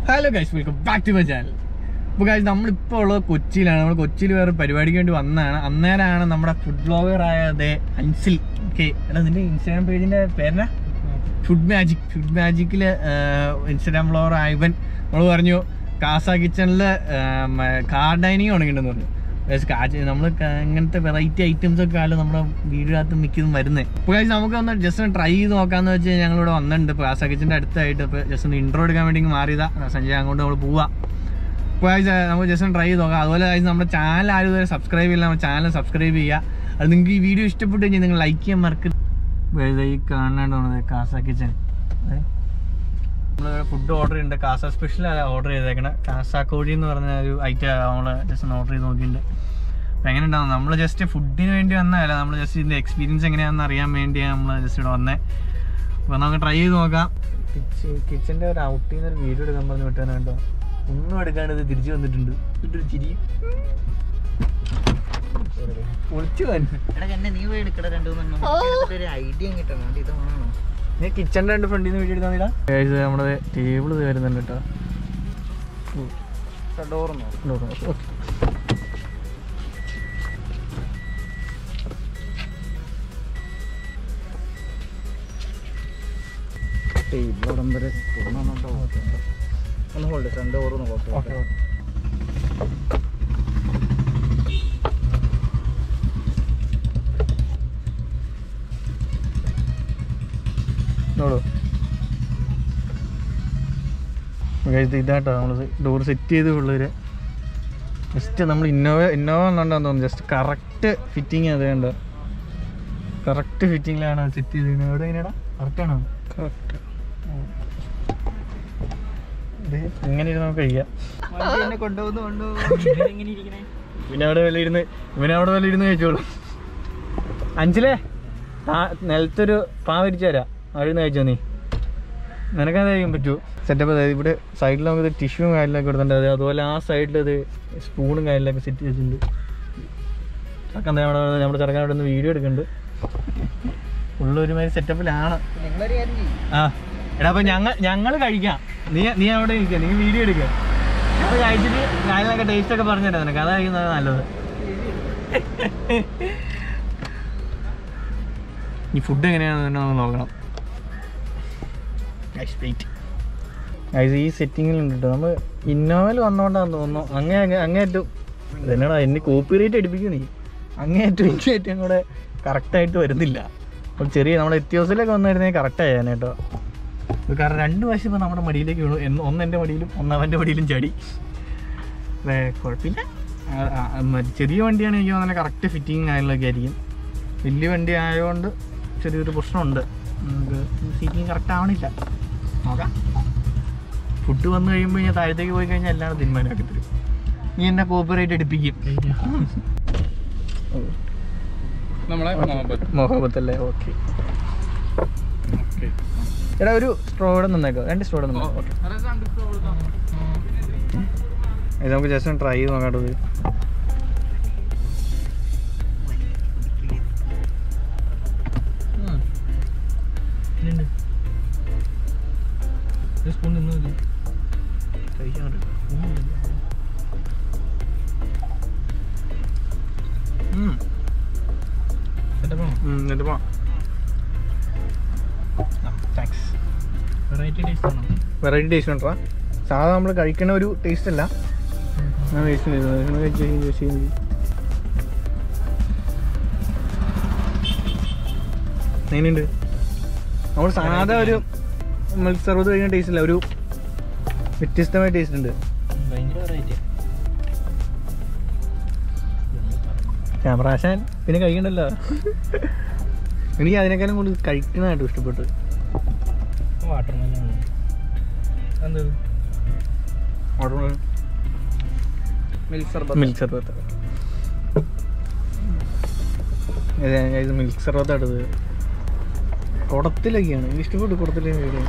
Hello guys welcome back to my channel അപ്പോൾ guys നമ്മളിപ്പോൾ ഉള്ളത് കൊച്ചിയിലാണ് നമ്മൾ കൊച്ചിയിൽ വേറെ പരിപാടിക്ക് വേണ്ടി വന്നതാണ് അന്നേരമാണ് നമ്മുടെ ഫുഡ് ബ്ലോഗർ ആയ ദേ അൻസിൽ ഓക്കെ എടാ നിന്റെ ഇൻസ്റ്റാഗ്രാം പേജിന്റെ പേരെന്നാ ഫുഡ് മാജിക് ഫുഡ് മാജിക്കിൽ ഇൻസ്റ്റാഗ്രാം ബ്ലോഗർ ആയവൻ നമ്മൾ പറഞ്ഞു കാസ കിച്ചണിൽ കാർ ഡൈനിങ് തുടങ്ങിയിട്ടുണ്ടെന്ന് പറഞ്ഞു നമ്മൾ ഇങ്ങനത്തെ വെറൈറ്റി ഐറ്റംസ് ഒക്കെ ആയാലും നമ്മുടെ വീടിനകത്ത് മിക്കതും വരുന്നത് അപ്പോൾ കഴിച്ച് നമുക്ക് ഒന്ന് ജസ്റ്റ് ഒന്ന് ട്രൈ ചെയ്ത് നോക്കാന്ന് വെച്ച് കഴിഞ്ഞാൽ ഞങ്ങളിവിടെ വന്നിട്ടുണ്ട് ഇപ്പോൾ കാസ കിച്ചൻ്റെ അടുത്തായിട്ട് ഇപ്പോൾ ജസ്റ്റ് ഒന്ന് ഇൻട്രോ എടുക്കാൻ വേണ്ടി ഇങ്ങ് മാറിയതാ സഞ്ജയ് അങ്ങോട്ട് നമ്മൾ പോവാം അപ്പോൾ കഴിച്ച് നമുക്ക് ജസ്റ്റ് ഒന്ന് ട്രൈ ചെയ്ത് നോക്കാം അതുപോലെ കഴിച്ച് നമ്മുടെ ചാനൽ ആരും ഇതുവരെ സബ്സ്ക്രൈബ് ചെയ്യില്ല നമ്മുടെ ചാനൽ സബ്സ്ക്രൈബ് ചെയ്യുക അത് നിങ്ങൾക്ക് ഈ വീഡിയോ ഇഷ്ടപ്പെട്ട് കഴിഞ്ഞാൽ നിങ്ങൾ ലൈക്ക് ചെയ്യാൻ മറക്കരുത് ഈ കാണാണ്ടാണ് കാസ കിച്ചൻ നമ്മൾ ഫുഡ് ഓർഡർ ചെയ്യുന്നുണ്ട് കാസ സ്പെഷ്യൽ ഓർഡർ ചെയ്തേക്കണേ കാസ കോഴി എന്ന് പറഞ്ഞ ഒരു ഐറ്റം നമ്മൾ ജസ്റ്റ് ഒന്ന് ഓർഡർ ചെയ്ത് നോക്കിയിട്ടുണ്ട് അപ്പം എങ്ങനെ ഉണ്ടാവും നമ്മൾ ജസ്റ്റ് ഫുഡിന് വേണ്ടി വന്നതല്ല നമ്മൾ ജസ്റ്റ് ഇതിൻ്റെ എക്സ്പീരിയൻസ് എങ്ങനെയാണെന്ന് അറിയാൻ വേണ്ടിയാണ് നമ്മൾ ജസ്റ്റ് ഇവിടെ വന്നത് അപ്പോൾ നമുക്ക് ട്രൈ ചെയ്ത് നോക്കാം കിച്ചൻ്റെ ഒരു ഔട്ടിൽ നിന്ന് ഒരു വീഡിയോ എടുക്കാൻ പറഞ്ഞ് വിട്ടാണ് കേട്ടോ ഒന്നും എടുക്കാണ്ട് ഇത് തിരിച്ചു വന്നിട്ടുണ്ട് ഇട്ടൊരു ചിരി ഒളിച്ചു തന്നെ എടാ എന്നെ നീ പോയി എടുക്കട രണ്ടു മൂന്നെണ്ണം ഒരു ഐഡിയ കിട്ടണം ഇത് വേണോ നീ കിച്ചണിൻ്റെ രണ്ട് ഫ്രണ്ടിൽ നിന്ന് വീഡിയോ എടുത്താൽ മതിടാ നമ്മുടെ ടേബിൾ വരുന്നുണ്ട് കേട്ടോ ഡോർന്നോ ഓക്കെ ടേബിൾ അവിടെ വരെ തുറന്നുണ്ടോ ഒന്ന് ഹോൾഡ് ഫ്രണ്ട് ഡോർ ഓക്കെ നോക്കാം നോളൂ ഇത് ഇതാട്ടോ നമ്മൾ ഡോർ സെറ്റ് ചെയ്ത് പിള്ളേര് ജസ്റ്റ് നമ്മൾ ഇന്നോവ ഇന്നോവ എന്നുണ്ടാന്ന് തോന്നുന്നു ജസ്റ്റ് കറക്റ്റ് ഫിറ്റിങ് അത് കണ്ടോ കറക്റ്റ് ഫിറ്റിങ്ങിലാണ് സെറ്റ് ചെയ്തിരിക്കുന്നത് എവിടെ എങ്ങനെയാടാ കറക്റ്റാണോ കറക്റ്റ് ഇങ്ങനെ ഇരുന്ന് നമുക്ക് കഴിക്കാം വണ്ടി എന്നെ കൊണ്ടുപോകുന്നു കൊണ്ടുപോകുന്നു എങ്ങനെ ഇരിക്കണേ പിന്നെ അവിടെ വല്ല ഇരുന്ന് ഇവനെ അവിടെ വല്ല ഇരുന്ന് കഴിച്ചോളൂ അഞ്ചിലേ താ- നിലത്തൊരു പാ വിരിച്ചു തരാം അവിടെ നിന്ന് കഴിച്ചോ നീ നിനക്കത് കഴിക്കാൻ പറ്റൂ സെറ്റപ്പ് അതായത് ഇവിടെ സൈഡിൽ നമുക്ക് ടിഷ്യൂവും കാര്യങ്ങളൊക്കെ കൊടുത്തിട്ടുണ്ട് അത് അതുപോലെ ആ സൈഡിൽ അത് സ്പൂണും കാര്യങ്ങളൊക്കെ സെറ്റ് ചെയ്തിട്ടുണ്ട് ചക്കൻ ദേ അവിടെ വന്ന് നമ്മുടെ ചെറുക്കാൻ അവിടെ നിന്ന് വീഡിയോ എടുക്കുന്നുണ്ട് ഉള്ള ഒരുമാതിരി സെറ്റപ്പിലാണ് നിങ്ങളൊരു കാര്യം ചെയ്യും ആ എടാ അപ്പൊ ഞങ്ങൾ ഞങ്ങൾ കഴിക്കാം നീ നീ അവിടെ ഇരിക്കുക നീ വീഡിയോ എടുക്കുക ഞങ്ങൾ കഴിച്ചിട്ട് കാര്യങ്ങളൊക്കെ ടേസ്റ്റ് ഒക്കെ പറഞ്ഞു തരാം നിനക്ക് അതായിരിക്കുന്നത് നല്ലത് ഈ ഫുഡ് എങ്ങനെയാണെന്ന് തന്നെ നമുക്ക് നോക്കണം Guys, wait. Guys, ഈ സെറ്റിങ്ങിലുണ്ട് കേട്ടോ നമ്മൾ ഇന്നോവൽ വന്നോണ്ടാന്ന് തോന്നുന്നു അങ്ങേ അങ്ങേ അങ്ങേറ്റവും ഇതെന്നാടാ എന്നെ കോപ്പി റേറ്റ് അടിപ്പിക്കും നീ അങ്ങേറ്റവും ഇങ്ങേറ്റവും കൂടെ കറക്റ്റായിട്ട് വരുന്നില്ല അപ്പോൾ ചെറിയ നമ്മുടെ എത്തിയോസിലൊക്കെ വന്നിരുന്നെങ്കിൽ കറക്റ്റ് ആയാൻ കേട്ടോ ഇത് കാരണം രണ്ട് വശം ഇപ്പോൾ നമ്മുടെ മടിയിലേക്ക് വീണു എന്ന് ഒന്ന് എൻ്റെ മടിയിലും ഒന്ന് അവൻ്റെ മടിയിലും ചടി വേ കുഴപ്പമില്ല ആ, ആ, മറ്റ് ചെറിയ വണ്ടിയാണ് എനിക്ക് നല്ല കറക്റ്റ് ഫിറ്റിങ് കാര്യങ്ങളൊക്കെ ആയിരിക്കും വലിയ വണ്ടി ആയതുകൊണ്ട് ചെറിയൊരു പ്രശ്നമുണ്ട് നമുക്ക് സീറ്റിങ് കറക്റ്റ് ആവണില്ല നോക്കാം ഫുഡ് വന്നു കഴിയുമ്പോൾ ഞാൻ താഴത്തേക്ക് പോയി കഴിഞ്ഞാൽ എല്ലാം തീരുമാനമാക്കി തരും നീ എന്നെ കോപ്പറേറ്റ് എടുപ്പിക്കും നമ്മളെ മുഹബത്ത് മൊഹബത്തല്ലേ ഓക്കെ എടാ ഒരു സ്ട്രോ ഇവിടെ നിന്നേക്കോ രണ്ട് സ്ട്രോ ഇവിടെ നിന്നേക്കോ ഓക്കെ ഇത് നമുക്ക് ജസ്റ്റ് ഒന്ന് ട്രൈ ചെയ്ത് നോക്കാട്ടോ ഇത് സ്പൂൺ നിന്നില്ല കഴിക്കാണ്ട് എന്നിട്ട് പോവാം താങ്ക്സ് വെറൈറ്റി ടേസ്റ്റ് ആണോ വെറൈറ്റി ടേസ്റ്റ് ഉണ്ടോ സാധാ നമ്മൾ കഴിക്കുന്ന ഒരു ടേസ്റ്റ് അല്ല ഞാൻ ടേസ്റ്റ് ചെയ്തു എങ്ങനെയുണ്ട് നമ്മൾ സാധാ ഒരു മിൽക്ക് സർവത്ത് കഴിക്കുന്ന ടേസ്റ്റ് അല്ല ഒരു വ്യത്യസ്തമായ ടേസ്റ്റ് ഉണ്ട് ഭയങ്കര വെറൈറ്റി ക്യാമറാശാൻ പിന്നെ കഴിക്കണ്ടല്ലോ എനിക്ക് അതിനേക്കാളും കൂടുതൽ കഴിക്കുന്നതായിട്ട് ഇഷ്ടപ്പെട്ടു വാട്ടർ മെലൺ എന്ത് മിൽക്ക് സർബത്ത് മിൽക്ക് സർബത്ത് ഇത് മിൽക്ക് സർബത്താണ് ഇത് കുടത്തിലൊക്കെയാണ് എനിക്ക് ഇഷ്ടപ്പെട്ടു കുടത്തിലേക്ക് കഴിക്കാൻ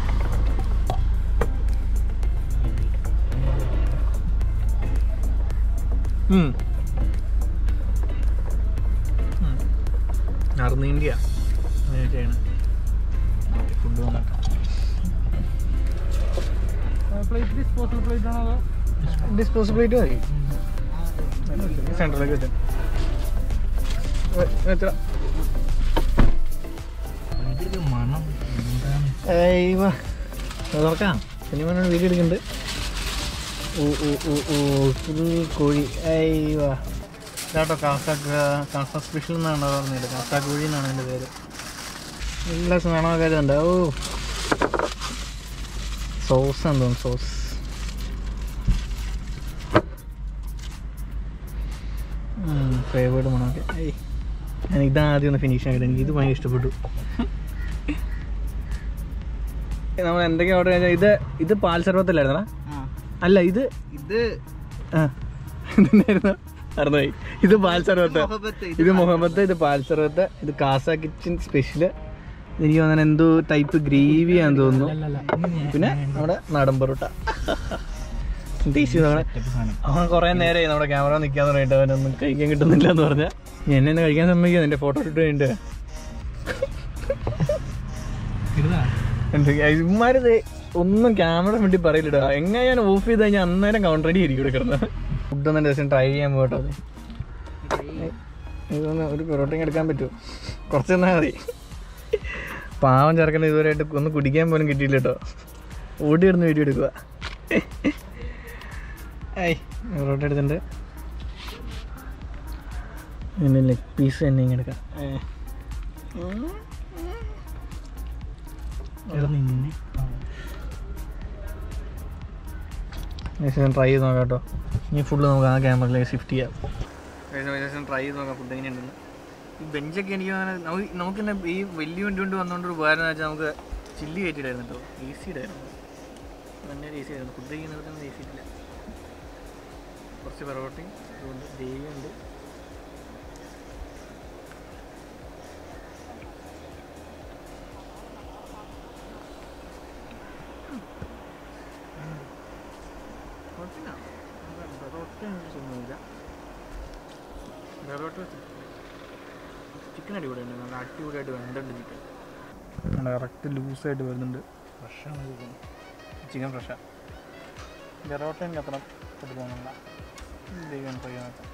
ഉം. ഉം. നോർത്ത് ഇന്ത്യ അങ്ങനെയൊക്കെയാണ് ഫുഡ് വന്നിട്ട് പ്ലേറ്റ് ഡിസ്പോസൽ പ്ലേറ്റ് ആണോ അതോ ഡിസ്പോസിബിലിറ്റി മതി സെൻട്രലേക്ക് വെച്ചാൽ വെച്ചാ ഇതിന്റെ മണം എന്താണ് ഏയ് വാ അത് തുറക്കാം സിനിമ വീഡിയോ എടുക്കുന്നുണ്ട് ഓ ഓ ഓ ഓ ഫുൾ കോഴി ഏയ് വാ ഇതാട്ടോ കാസ കാസ സ്പെഷ്യൽ എന്നാണ് പറഞ്ഞത് കാസ കോഴി എന്നാണ് എൻ്റെ പേര് നല്ല സ്മരണമൊക്കെ ഉണ്ട് ഓ സോസ് എന്ന് തോന്നുന്നു സോസ് ഫേവേർഡ് മണമൊക്കെ ഏയ് ഞാൻ ഇതാദ്യം ഒന്ന് ഫിനിഷ് ആക്കിയിട്ട് എനിക്ക് ഇത് ഭയങ്കര ഇഷ്ടപ്പെട്ടു നമ്മൾ എന്തൊക്കെയാ ഓർഡർ ചെയ്താൽ ഇത് ഇത് പാൽ സർബത്തല്ലായിരുന്നടാ അല്ല ഇത് ഇത് ആ ഇതെന്നായിരുന്നു മറന്നുപോയി ഇത് പാൽ സർബത്ത് മുഹബത്ത്, ഇത് മുഹമ്മദ് ഇത് പാൽ സർബത്ത് ഇത് കാസ കിച്ചൻ സ്പെഷ്യല് എനിക്ക് തോന്നുന്നത് എന്തോ ടൈപ്പ് ഗ്രേവി ആണെന്ന് തോന്നുന്നു പിന്നെ നമ്മുടെ നാടൻ പൊറോട്ട ടേസ്റ്റ് നമ്മളെ അവൻ കുറേ നേരമായി നമ്മുടെ ക്യാമറ നിൽക്കാന്ന് പറഞ്ഞിട്ട് അവനൊന്നും കഴിക്കാൻ കിട്ടുന്നില്ല എന്ന് പറഞ്ഞാൽ എന്നെ ഒന്ന് കഴിക്കാൻ സമ്മതിക്കുക എൻ്റെ ഫോട്ടോ ഇട്ട് കഴിഞ്ഞിട്ട് ഇമാരത് ഒന്നും ക്യാമറ വേണ്ടി പറയില്ലടാ എങ്ങനെ ഞാൻ ഓഫ് ചെയ്ത് കഴിഞ്ഞാൽ അന്നേരം കൗണ്ടർ അടി ആയിരിക്കും ഇവിടെ കിടന്നത് ഫുഡ് ഒന്നും ദിവസം ട്രൈ ചെയ്യാൻ പോകട്ടോ അത് ഇതൊന്ന് ഒരു പൊറോട്ടയും എടുക്കാൻ പറ്റുമോ കുറച്ച് തന്നാൽ മതി പാവം ചെറുക്കൻ ഇതുവരെയായിട്ട് ഒന്ന് കുടിക്കാൻ പോലും കിട്ടിയില്ല കേട്ടോ ഓടി ഇടുന്ന വീഡിയോ എടുക്കുക ഐ പൊറോട്ട എടുത്തിട്ടുണ്ട് പിന്നെ ലെഗ് പീസ് തന്നെ ഇങ്ങനെ എടുക്കാം ഏ. ഏകദേശം ട്രൈ ചെയ്ത് നോക്കാം കേട്ടോ ഇനി ഫുള്ള് നമുക്ക് ആ ക്യാമറയിലേക്ക് ഷിഫ്റ്റ് ചെയ്യാം ഏകദേശം ട്രൈ ചെയ്ത് നോക്കാം ഫുഡ് എങ്ങനെയുണ്ടെന്ന് ഈ ബെഞ്ചൊക്കെ എനിക്ക് അങ്ങനെ നമുക്ക് നമുക്ക് തന്നെ ഈ വലിയ വണ്ടി കൊണ്ട് വന്നുകൊണ്ട് ഒരു ഉപകാരം എന്ന് വെച്ചാൽ നമുക്ക് ചില്ലി കയറ്റിയിട്ടായിരുന്നു കേട്ടോ ഈസി ഇടായിരുന്നു തന്നെ ഈസി ആയിരുന്നു ഫുഡ് കഴിക്കുന്നവർക്കൊന്നും ഈസി ഇല്ല കുറച്ച് പെറോട്ടയും അതുകൊണ്ട് ഗ്രേവി ഉണ്ട് കുഴപ്പമില്ല പെറോട്ട എനിക്ക് തോന്നുന്നില്ല പെറോട്ട ചിക്കൻ അടിപൊളിയുണ്ട് നല്ല അടിപൊളിയായിട്ട് വെന്തുണ്ട് ചിക്കൻ നല്ല കറക്റ്റ് ലൂസായിട്ട് വരുന്നുണ്ട് ഫ്രഷാണ് ചിക്കൻ ചിക്കൻ ഫ്രഷാണ് പെറോട്ട എനിക്ക് അത്ര എടുക്കാനുള്ള ദൈവം ട്രൈ ചെയ്യാൻ നോക്കാം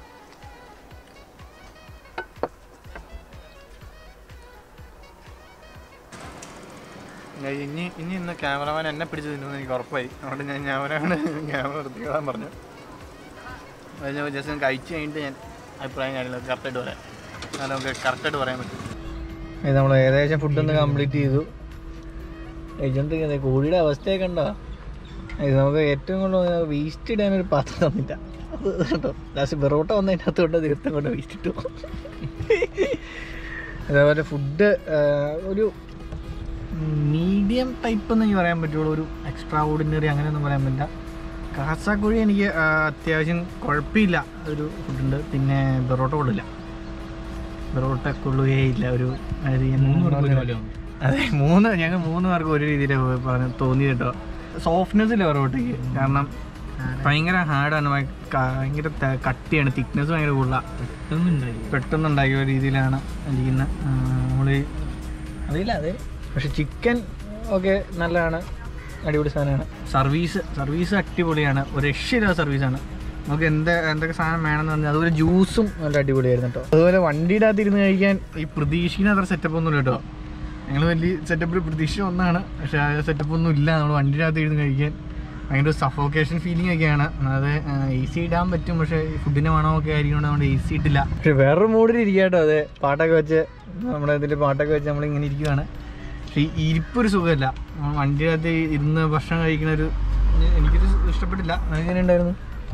ഞാൻ ഇനി ഇനി ഇന്ന് ക്യാമറമാൻ എന്നെ പിടിച്ച് തിന്നുമെന്ന് എനിക്ക് ഉറപ്പായി അതുകൊണ്ട് ഞാൻ ക്യാമറയാണ് ക്യാമറ നിർത്തിക്കാൻ പറഞ്ഞു ജസ്റ്റ് കഴിച്ച് കഴിഞ്ഞിട്ട് ഞാൻ അഭിപ്രായം കാര്യങ്ങൾ കറക്റ്റായിട്ട് പറയാം എന്നാലും നമുക്ക് കറക്റ്റായിട്ട് പറയാൻ പറ്റും ഇത് നമ്മൾ ഏകദേശം ഫുഡ് ഒന്ന് കംപ്ലീറ്റ് ചെയ്തു കഴിച്ചോണ്ടിരിക്കുന്നത് കോഴിയുടെ അവസ്ഥയൊക്കെ ഉണ്ടോ ഇത് നമുക്ക് ഏറ്റവും കൂടുതൽ വേസ്റ്റ് ഇടാൻ ഒരു പാത്രം തന്നില്ല അത് കേട്ടോ ലാസ്റ്റ് ബെറോട്ട വന്നതിനകത്ത് കൊണ്ട് തീർത്ഥം കൊണ്ട് വേസ്റ്റ് ഇട്ടു അതേപോലെ ഫുഡ് ഒരു മീഡിയം ടൈപ്പ് എന്ന് എനിക്ക് പറയാൻ പറ്റുള്ളൂ ഒരു എക്സ്ട്രാ ഓർഡിനറി അങ്ങനെയൊന്നും പറയാൻ പറ്റില്ല കാസാക്കുഴി എനിക്ക് ആ, അത്യാവശ്യം കുഴപ്പമില്ല ഒരു ഫുഡുണ്ട് പിന്നെ ബെറോട്ട കൊള്ളില്ല ബെറോട്ട കൊള്ളുകയേ ഇല്ല ഒരു അതായത് ഞാൻ പറഞ്ഞ- അതെ മൂന്ന് ഞങ്ങൾ മൂന്ന് പേർക്ക് ഒരു രീതിയിൽ പറഞ്ഞു തോന്നി കേട്ടോ സോഫ്റ്റ്നെസ് ഇല്ല ബെറോട്ടയ്ക്ക് കാരണം ഭയങ്കര ഹാർഡാണ് ഭയങ്കര ത- കട്ടിയാണ് തിക്നെസ് ഭയങ്കര കൂടുതലാണ് പെട്ടെന്ന് ഉണ്ടാക്കിയ രീതിയിലാണ് ഇരിക്കുന്നത് നമ്മൾ അറിയില്ല അതെ പക്ഷെ ചിക്കൻ ഒക്കെ നല്ലതാണ് അടിപൊളി സാധനമാണ് സർവീസ് സർവീസ് അടിപൊളിയാണ് ഒരു രക്ഷയില്ലാത്ത സർവീസാണ് നമുക്ക് എന്ത് എന്തൊക്കെ സാധനം വേണമെന്ന് പറഞ്ഞാൽ അതുപോലെ ജ്യൂസും നല്ല അടിപൊളിയായിരുന്നു കേട്ടോ അതുപോലെ വണ്ടിയുടെ അകത്ത് ഇരുന്ന് കഴിക്കാൻ ഈ പ്രതീക്ഷിക്കുന്ന അത്ര സെറ്റപ്പ് ഒന്നുമില്ല കേട്ടോ ഞങ്ങൾ വലിയ സെറ്റപ്പിൽ പ്രതീക്ഷ ഒന്നാണ് പക്ഷെ ആ സെറ്റപ്പ് ഒന്നും ഇല്ല നമ്മൾ വണ്ടിയുടെ അകത്ത് ഇരുന്ന് കഴിക്കാൻ ഭയങ്കര സഫോക്കേഷൻ ഫീലിംഗ് ഒക്കെയാണ് അതായത് എ സി ഇടാൻ പറ്റും പക്ഷേ ഈ ഫുഡിൻ്റെ മണമൊക്കെ ആയിരിക്കും അതുകൊണ്ട് എ സി ഇട്ടില്ല പക്ഷെ വേറൊരു മൂഡിൽ ഇരിക്കാട്ടോ അതെ പാട്ടൊക്കെ വെച്ച് നമ്മുടെ ഇതിൽ പാട്ടൊക്കെ വെച്ച് നമ്മൾ ഇങ്ങനെ ഇരിക്കുവാണ് പക്ഷേ ഈ ഇരിപ്പൊരു സുഖമല്ല നമ്മൾ വണ്ടിയുടെ അകത്ത് ഇരുന്ന് ഭക്ഷണം കഴിക്കുന്ന ഒരു എനിക്കിത് ഇഷ്ടപ്പെട്ടില്ല എങ്ങനെ ഉണ്ടായിരുന്നു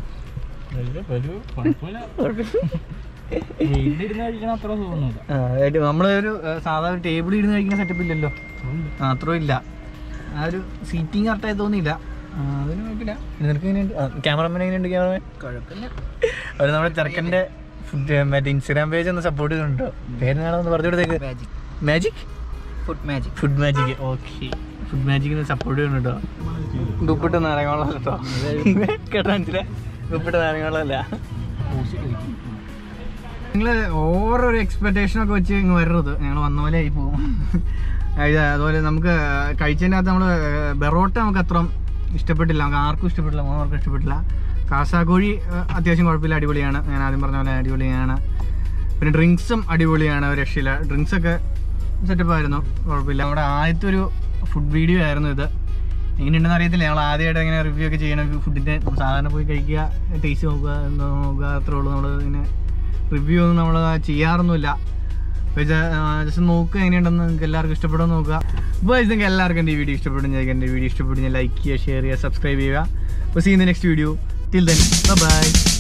കഴിക്കണ അത്ര സുഖമൊന്നുമില്ല ആ അതായത് നമ്മളൊരു ഏഹ്, സാധാരണ ടേബിളിൽ ഇരുന്ന് കഴിക്കുന്ന സെറ്റപ്പ് ഇല്ലല്ലോ ആ, അത്രയും ഇല്ല ആ ഒരു സീറ്റിംഗ് കറക്റ്റായി തോന്നിയില്ല ആ, അതിന് കുഴപ്പമില്ല നിനക്ക് എങ്ങനെയുണ്ട് ക്യാമറമാൻ എങ്ങനെയുണ്ട് ക്യാമറമാൻ കുഴപ്പമില്ല അവർ നമ്മുടെ ചെറുക്കൻ്റെ ഫുഡ് മറ്റേ ഇൻസ്റ്റാഗ്രാം പേജ് ഒന്ന് സപ്പോർട്ട് ചെയ്യുന്നുണ്ടോ പേരെന്നാണെന്ന് പറഞ്ഞു കൊടുത്തേക്ക് magic magic food magic food magic okay food മാജിക്കിന് സപ്പോർട്ട് ചെയ്യുന്നുണ്ടോ ഉപ്പിട്ട് നാരങ്ങവെള്ളം കേട്ടോ കേട്ടോ മനസ്സിലെ ഉപ്പിട്ട് നാരങ്ങവെള്ളമല്ല നിങ്ങൾ ഓരോരോ എക്സ്പെക്ടേഷൻ ഒക്കെ വെച്ച് ഇങ്ങ് വരരുത് ഞങ്ങൾ വന്ന പോലെ ആയി പോകും അതായത് അതുപോലെ നമുക്ക് കഴിച്ചതിൻ്റെ അകത്ത് നമ്മൾ ബെറോട്ട നമുക്ക് അത്ര ഇഷ്ടപ്പെട്ടില്ല നമുക്ക് ആർക്കും ഇഷ്ടപ്പെട്ടില്ല മൂന്നാർക്കും ഇഷ്ടപ്പെട്ടില്ല കാസാക്കോഴി ആ, അത്യാവശ്യം കുഴപ്പമില്ല അടിപൊളിയാണ് ഞാൻ ആദ്യം പറഞ്ഞ പോലെ അടിപൊളിയാണ് പിന്നെ ഡ്രിങ്ക്സും അടിപൊളിയാണ് ഒരു രക്ഷയില്ല ഡ്രിങ്ക്സ് ഒക്കെ സെറ്റപ്പ് ആയിരുന്നു കുഴപ്പമില്ല നമ്മുടെ ആദ്യത്തെ ഒരു ഫുഡ് വീഡിയോ ആയിരുന്നു ഇത് എങ്ങനെയുണ്ടെന്ന് അറിയത്തില്ല ഞങ്ങൾ ആദ്യമായിട്ട് ഇങ്ങനെ റിവ്യൂ ഒക്കെ ചെയ്യണം ഫുഡിൻ്റെ സാധാരണ പോയി കഴിക്കുക ടേസ്റ്റ് നോക്കുക എന്താ നോക്കുക അത്രേ ഉള്ളൂ നമ്മൾ ഇങ്ങനെ റിവ്യൂ ഒന്നും നമ്മൾ ചെയ്യാറൊന്നുമില്ല ജസ്റ്റ് നോക്കുക എങ്ങനെയുണ്ടെന്ന് നിങ്ങൾക്ക് എല്ലാവർക്കും ഇഷ്ടപ്പെടുമെന്ന് നോക്കുക അപ്പോൾ നിങ്ങൾക്ക് എല്ലാവർക്കും എൻ്റെ ഈ വീഡിയോ ഇഷ്ടപ്പെടും ഞാൻ എൻ്റെ വീഡിയോ ഇഷ്ടപ്പെടും ഞാൻ ലൈക്ക് ചെയ്യുക ഷെയർ ചെയ്യുക സബ്സ്ക്രൈബ് ചെയ്യുക അപ്പോൾ see in the next video till then by